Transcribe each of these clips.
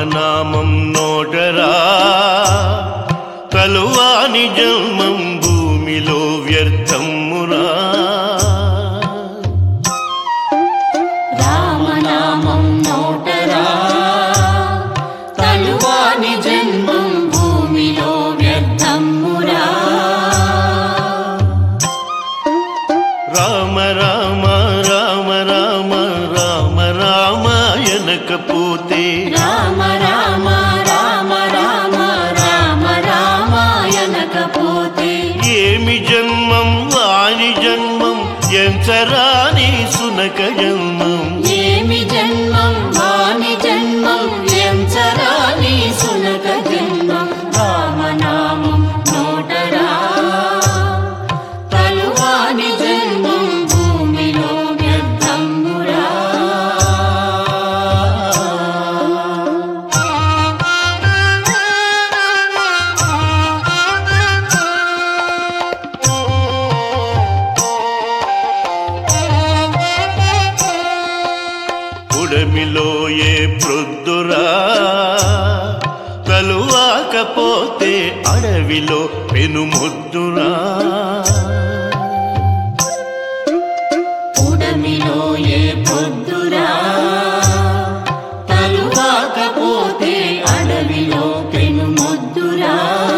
రామనామం నోటరా కలువాని జన్మం భూమిలో వ్యర్థమురా రామనామం నోటరా తలువాని జన్మం భూమిలో వ్యర్థమురా రామ రామ రామ రామ రామ రామ ఎనకపోతే రామ రామ రామ రామ రామ రామాయణకపోతే ఏమి జన్మం వాని జన్మం ఎంచరాని సునక జన్మం ఏమి జన్మం వాని జన్మం ఎంచరాని సునక జన్మం రామనామం నోటరా తలువాని జన్మం భూమిలో వ్యర్థమురా ఉడమిలో ఏ ప్రొద్దురా కలువాకపోతే అడవిలో పెనుముద్దురా ఉడమిలో ఏ పొద్దురా తలువాకపోతే అడవిలో పెనుమొద్దురా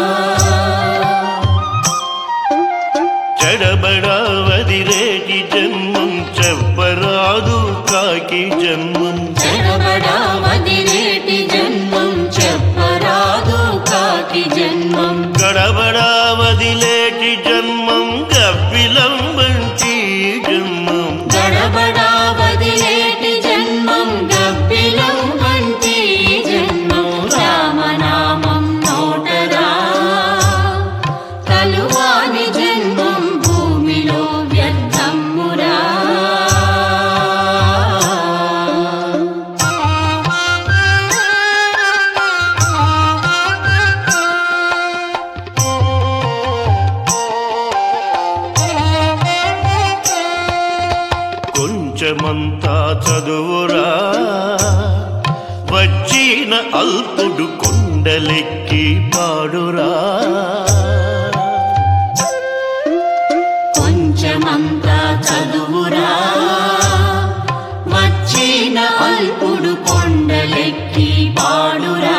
చెడబడా వదిలేటి జన్మం చెప్పరాదు కాకి జన్మం చెరబడా వదిలేటి జన్మం చెప్పరాదు కాకి జన్మం గడబడా వదిలేటి జన్మం గబ్బిలం వంటి జన్మం గడబడా వదిలేటి జన్మం గబ్బిలం వంటి జన్మం రామనామం నోటరా కలువాని జన్మం భూమిలో వ్యర్థమురా కొంచెమంతా చదువురా వచ్చిన అల్పుడు కొండలెక్కి పాడురా కొంచెమంతా చదువురా వచ్చిన అల్పుడు కొండలెక్కి పాడురా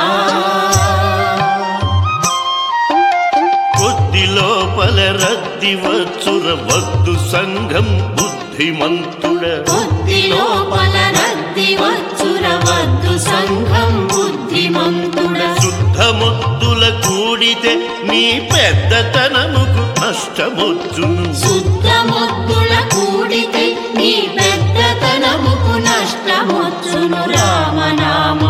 కొద్ది లోపల రద్ది వచ్చుర వద్దు సంఘం బుద్ధిమంతుడ బుద్ధి లోపల రద్ది వచ్చుర వద్దు సంఘం బుద్ధిమంతుడ శుద్ధముద్దుల కూడితే నీ పెద్దతనముకు నష్టమొచ్చును శుద్ధ ముద్దుల కూడితే నీ పెద్దతనముకు నష్టమొచ్చును రామనామ